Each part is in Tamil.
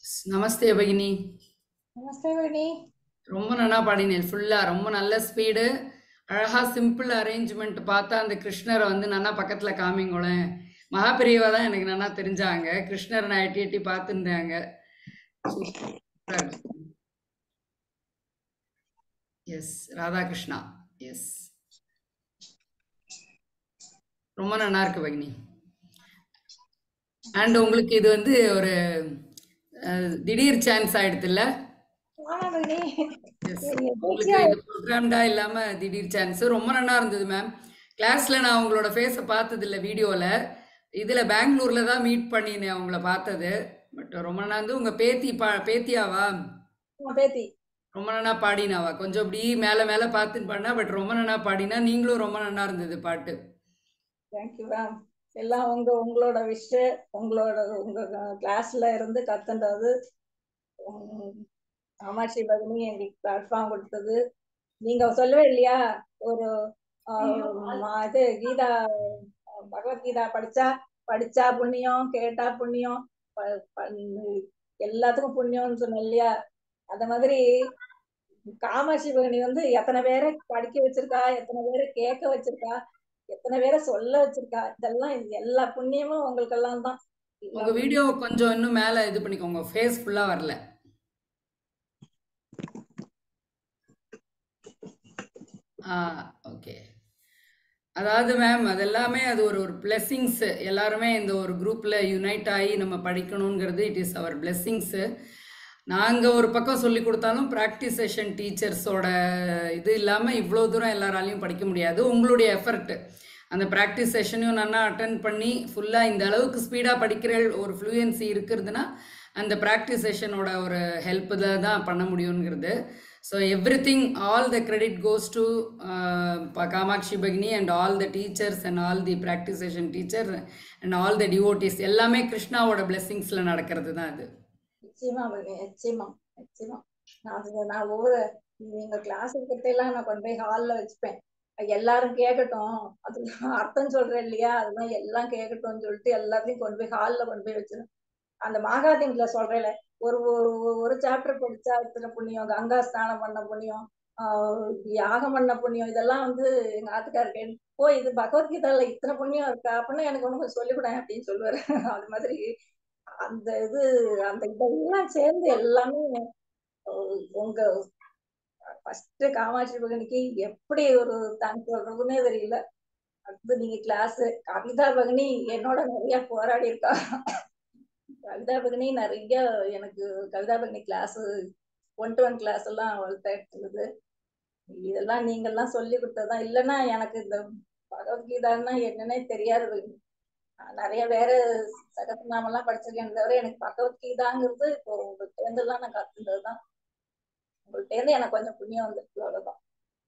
நமஸ்தே பகினி நமஸ்தே வேணி ரொம்ப நல்லா பாடினேன் ஃபுல்லா ரொம்ப நல்ல ஸ்பீடு அழகா சிம்பிள் அரேஞ்ச்மெண்ட் பார்த்தா அந்த கிருஷ்ணரை வந்து நல்லா பக்கத்துல காமிங்களேன் மகாபிரிவா தான் எனக்கு நல்லா தெரிஞ்சாங்க கிருஷ்ணரை நான் எட்டி எட்டி பார்த்துருந்தாங்க எஸ் ராதாகிருஷ்ணா எஸ் ரொம்ப நல்லா இருக்கு பகினி அண்ட் உங்களுக்கு இது வந்து ஒரு அஹ், திடீர் சான்ஸ் ஆயிடுது இல்ல ஆமா வேணி Yes. சரி, உங்களுக்கு இது ப்ரோக்ராம்டா இல்லாம திடீர் சான்ஸ் ரொம்ப நல்லா இருந்தது மேம் கிளாஸ்ல நான் உங்களோட ஃபேஸை பார்த்தது இல்ல வீடியோல இதுல பெங்களூர்ல தான் மீட் பண்ணினேன் அவங்கள பார்த்தது பட் ரொம்ப நல்லா இருந்து உங்க பேத்தி பா பேத்தியாவா ஆமா, பேத்தி ரொம்ப நல்லா பாடினாவா கொஞ்சம் இப்படி மேல மேல பார்த்துன்னு பாடினா பட் ரொம்ப நல்லா பாடினா நீங்களும் ரொம்ப நல்லா இருந்தது பாட்டு தேங்க்யூ மேம் எல்லாம் உங்க உங்களோட விஷ் உங்களோட உங்க கிளாஸ்ல இருந்து கத்துன்றது உம், காமாட்சி பகினி எங்களுக்கு பிளாட்ஃபார்ம் கொடுத்தது நீங்க சொல்லவே இல்லையா ஒரு ஆஹ், ம- இது கீதா பகவத்கீதா படிச்சா படிச்சா புண்ணியம் கேட்டா புண்ணியம் ப- ப- எல்லாத்துக்கும் புண்ணியம்னு சொன்ன இல்லையா அந்த மாதிரி காமாட்சி பகினி வந்து எத்தனை பேரை படிக்க வச்சிருக்கா எத்தனை பேரை கேட்க வச்சிருக்கா எத்தனை பேரை சொல்ல வச்சிருக்கா இதெல்லாம் இது எல்லா புண்ணியமும் உங்களுக்கெல்லாம் தான் உங்க வீடியோ கொஞ்சம் இன்னும் மேல இது பண்ணிக்கோங்க ஃபேஸ் ஃபுல்லா வரல ஆ ஓகே அதாவது மேம் அது எல்லாமே அது ஒரு ஒரு பிளெஸ்ஸிங்ஸ் எல்லாருமே இந்த ஒரு குரூப்ல யுனைட் ஆகி நம்ம படிக்கணுங்கிறது இட் இஸ் அவர் பிளெஸ்ஸிங்ஸு நாங்கள் ஒரு பக்கம் சொல்லி கொடுத்தாலும் ப்ராக்டிஸ் செஷன் டீச்சர்ஸோட இது இல்லாமல் இவ்வளோ தூரம் எல்லாராலையும் படிக்க முடியாது உங்களுடைய எஃபர்ட் அந்த ப்ராக்டிஸ் செஷனையும் நல்லா அட்டன் பண்ணி ஃபுல்லாக இந்த அளவுக்கு ஸ்பீடாக படிக்கிற ஒரு ஃப்ளூயன்சி இருக்கிறதுனா அந்த ப்ராக்டிஸ் செஷனோட ஒரு ஹெல்ப் தான் பண்ண முடியுங்கிறது so everything all the credit goes to Kamakshi பகினி and all the teachers and all the practice session teacher and all the devotees எல்லாமே கிருஷ்ணாவோட பிளெஸ்ஸிங்ஸில் நடக்கிறது தான் அது நிச்சயமா பகினி, நிச்சயமா நிச்சயமா நான் அது நான் ஒவ்வொரு நீங்க கிளாஸ் எல்லாம் நான் கொண்டு போய் ஹால்ல வச்சுப்பேன் எல்லாரும் கேட்கட்டும் அது அர்த்தம் சொல்றேன் இல்லையா அதெல்லாம் எல்லாம் கேட்கட்டும்னு சொல்லிட்டு எல்லாத்தையும் கொண்டு போய் ஹால்ல கொண்டு போய் வச்சிருவேன் அந்த மகாதீன்ல சொல்றேன்ல ஒரு ஒரு ஒரு சாப்டர் படிச்சா இத்தனை புண்ணியம் கங்கா ஸ்நானம் பண்ண புண்ணியம் ஆஹ் யாகம் பண்ண புண்ணியம் இதெல்லாம் வந்து எங்க ஆத்துக்காருக்கு ஓ இது பகவத்கீதால இத்தனை புண்ணியம் இருக்கா அப்படின்னா எனக்கு ஒண்ணு கொஞ்சம் சொல்லிக் கொடு அப்படின்னு சொல்லுவாரு அது மாதிரி அந்த இது அந்த இதெல்லாம் சேர்ந்து எல்லாமே அஹ் உங்க ஃபர்ஸ்ட் காமாட்சி பகனிக்கு எப்படி ஒரு தேங்க்ஸ் சொல்றதுன்னே தெரியல அடுத்து நீங்க கிளாஸ் கவிதா பகனி என்னோட நிறைய போராடி இருக்கா கவிதா பகனி நிறைய எனக்கு கவிதா பகனி class one to one class எல்லாம் அவள்கிட்ட எடுத்துருது இதெல்லாம் நீங்க எல்லாம் சொல்லி கொடுத்ததுதான் இல்லைன்னா எனக்கு இந்த பகவத்கீதான்னா என்னன்னே தெரியாது பகினி. நான் நிறைய வேற சகசநாமம் எல்லாம் படிச்சிருக்கேன் தவிர எனக்கு பகவத்கீதாங்கிறது இப்போ உங்கள்கிட்ட இருந்து எல்லாம் நான் கத்துனதுதான் உங்கள்கிட்ட இருந்து எனக்கு கொஞ்சம் புண்ணியம் வந்துருக்கு அவ்வளவுதான்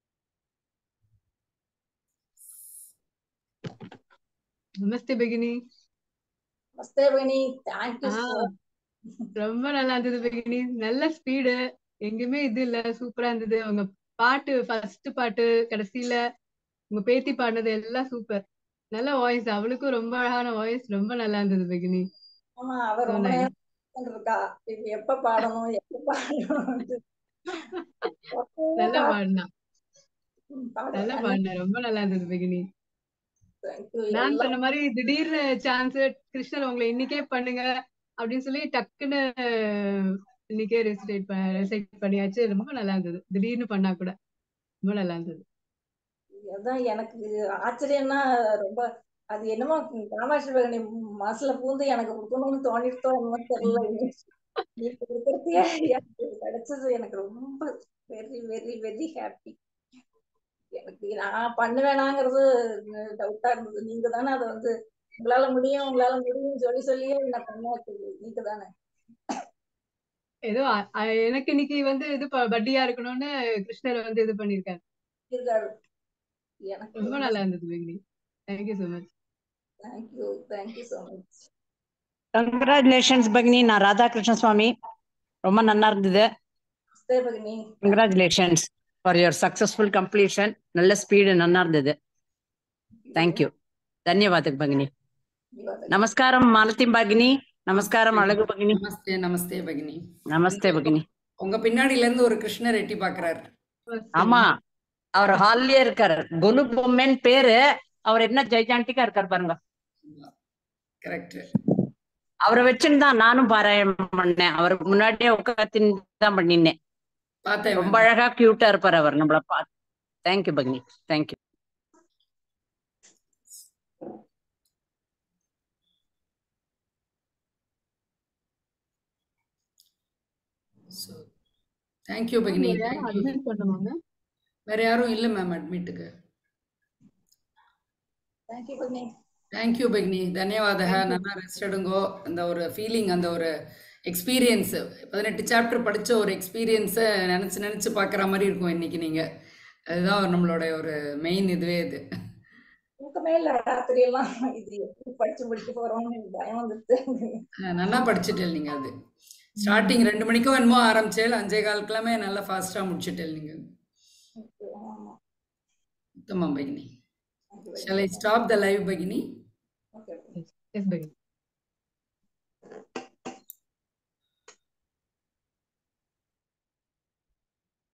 நமஸ்தே பெகினி மஸ்தே பகினி தேங்க்யூ ஆ ரொம்ப நல்லா இருந்தது பெகினி நல்ல ஸ்பீடு எங்கேயுமே இது இல்ல சூப்பரா இருந்தது உங்க பாட்டு ஃபர்ஸ்ட் பாட்டு கடைசியில உங்க பேத்தி பாடினது எல்லாம் சூப்பர் நல்ல வாய்ஸ் அவளுக்கும் ரொம்ப அழகான வாய்ஸ் ரொம்ப நல்லா இருந்தது பெகினி ஆமா அவ So ரொம்ப nice. நேரம் உட்கார்ந்து இருக்கா இது எப்ப பாடணும் எப்ப பாடணும் நல்லா பாடினா நல்லா பாடுவேன் பாடினா ரொம்ப நல்லா இருந்தது பெகினி தேங்க்யூ நான் எல்லாம் சொன்ன மாதிரி திடீர்னு சான்ஸ் கிருஷ்ணர் உங்களை இன்னைக்கே பண்ணுங்க அப்படின்னு சொல்லி டக்குன்னு இன்னைக்கே ரெசிடேட் ரெசைட் பண்ணியாச்சு ரொம்ப நல்லா இருந்தது திடீர்னு பண்ணா கூட ரொம்ப நல்லா இருந்தது அதான் எனக்கு ஆச்சரியம்னா ரொம்ப அது என்னமோ காமாட்சி பகனி மனசுல பூந்து எனக்கு கொடுக்கணும்னு தோணிட்டோ என்னமோ தெரியல நீங்க கொடுக்கறதையே எனக்கு கிடைச்சது எனக்கு ரொம்ப வெரி வெரி வெரி ஹாப்பி எனக்கு நான் பண்ணுவேனாங்கிறது டவுட்டா இருந்தது நீங்க தானே அதை வந்து உங்களால முடியும் உங்களால முடியும்னு சொல்லி சொல்லியே என்ன பண்ண வச்சது நீங்க தானே ஏதோ அ- அ- எனக்கு இன்னைக்கு வந்து இது ப- பட்டியா இருக்கணும்னு கிருஷ்ணர் வந்து இது பண்ணிருக்காரு இருக்காரு எனக்கு ரொம்ப நல்லா இருந்தது பெகினி thank you so much thank you thank you so much congratulations பகினி நான் ராதாகிருஷ்ண சுவாமி ரொம்ப நல்லா இருந்தது ஸ்தே பகினி congratulations for your successful completion நல்ல ஸ்பீடு நல்லா இருந்தது தேங்க்யூ ಧನ್ಯವಾದ ಭಗಿನಿ ನಮಸ್ಕಾರ ಮಾಲತಿ ಭಗಿನಿ நமஸ்காரம் அழகு பகினி நமஸ்தே நமஸ்தே பகினி நமஸ்தே பகினி உங்க பின்னாடில இருந்து ஒரு கிருஷ்ணர் எட்டி பாக்குறாரு ஆமா அவர் ஹால்லயே இருக்காரு கொலு பொம்மைன்னு பேரு அவர் என்ன ஜெய்ஜாண்டிக்கா இருக்காரு பாருங்க கரெக்ட் அவரை வச்சுன்னு தான் நானும் பாராயணம் பண்ணேன் அவருக்கு முன்னாடியே உட்காந்து தான் பண்ணினேன் பார்த்தேன் ரொம்ப அழகா கியூட்டா இருப்பாரு அவர் நம்மள பார்த்து தேங்க்யூ பகினி தேங்க்யூ ஸோ தேங்க்யூ பகினி வேற யாரும் தேங்க்யூ admit பண்ணுவாங்க வேற யாரும் இல்லை மேம் அட்மிட்டுக்கு தேங்க்யூ பத்னி தேங்க்யூ பகினி தன்யவாதக நல்லா ரெஸ்ட் எடுங்கோ அந்த ஒரு ஃபீலிங் அந்த ஒரு எக்ஸ்பீரியன்ஸ் பதினெட்டு சாப்டர் படிச்ச ஒரு எக்ஸ்பீரியன்ஸை நினச்சி நினச்சி பார்க்குற மாதிரி இருக்கும் இன்னைக்கு நீங்கள் அதுதான் நம்மளோட ஒரு மெயின் இதுவே இது தூக்கமே இல்ல ராத்திரி எல்லாம் இது எப்படி படிச்சு முடிக்க போறோம்னு எனக்கு பயம் வந்துட்டு அஹ் நல்லா படிச்சுட்டேன் நீங்கள் அது ஸ்டார்டிங் ரெண்டு மணிக்கும் என்னமோ ஆரம்பிச்சேல் அஞ்சே காலுக்கெல்லாமே நல்லா ஃபாஸ்ட்டாக முடிச்சுட்டேன் நீங்கள் ஆமா உத்தமம் பகினி Thank you very shall I stop the live பகினி much. Okay. எஸ் பகினி